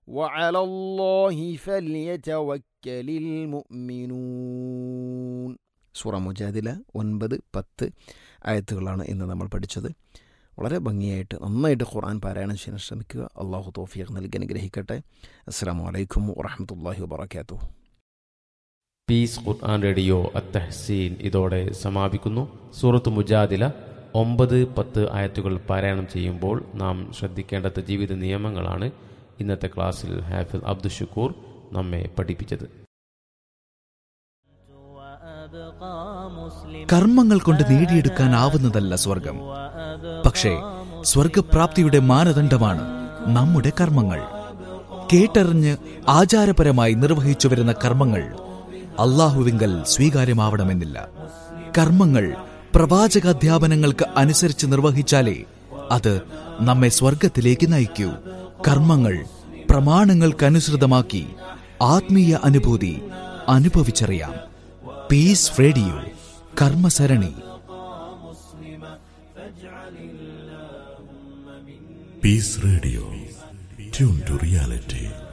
وعلى الله فليتوكل المؤمنون സൂറ മുജാദില ഒൻപത് പത്ത് ആയത്തുകളാണ് ഇന്ന് നമ്മൾ പഠിച്ചത് വളരെ ഭംഗിയായിട്ട് നന്നായിട്ട് ഖുർആൻ പാരായണം ചെയ്യാൻ ശ്രമിക്കുക അള്ളാഹു തോഫിയക്ക് നൽകി അനുഗ്രഹിക്കട്ടെ അസ്സാം വലൈക്കും വറഹമത്തല്ലാഹി വാബർക്കാത്തു പീസ് ഖുർആൻ റേഡിയോ അത്തഹസീൻ ഇതോടെ സമാപിക്കുന്നു സൂറത്ത് മുജാദില ഒമ്പത് പത്ത് ആയത്തുകൾ പാരായണം ചെയ്യുമ്പോൾ നാം ശ്രദ്ധിക്കേണ്ടത് ജീവിത നിയമങ്ങളാണ് ഇന്നത്തെ ക്ലാസ്സിൽ ഹാഫിൽ അബ്ദുൽ ഷുക്കൂർ നമ്മെ പഠിപ്പിച്ചത് കർമ്മങ്ങൾ കൊണ്ട് നേടിയെടുക്കാനാവുന്നതല്ല സ്വർഗം പക്ഷേ സ്വർഗപ്രാപ്തിയുടെ മാനദണ്ഡമാണ് നമ്മുടെ കർമ്മങ്ങൾ കേട്ടറിഞ്ഞ് ആചാരപരമായി നിർവഹിച്ചു വരുന്ന കർമ്മങ്ങൾ അള്ളാഹുവിങ്കൽ സ്വീകാര്യമാവണമെന്നില്ല കർമ്മങ്ങൾ പ്രവാചകാധ്യാപനങ്ങൾക്ക് അനുസരിച്ച് നിർവഹിച്ചാലേ അത് നമ്മെ സ്വർഗത്തിലേക്ക് നയിക്കൂ കർമ്മങ്ങൾ പ്രമാണങ്ങൾക്കനുസൃതമാക്കി ആത്മീയ അനുഭൂതി അനുഭവിച്ചറിയാം പീസ് റേഡിയോ കർമ്മസരണി Peace Radio. Tune to reality.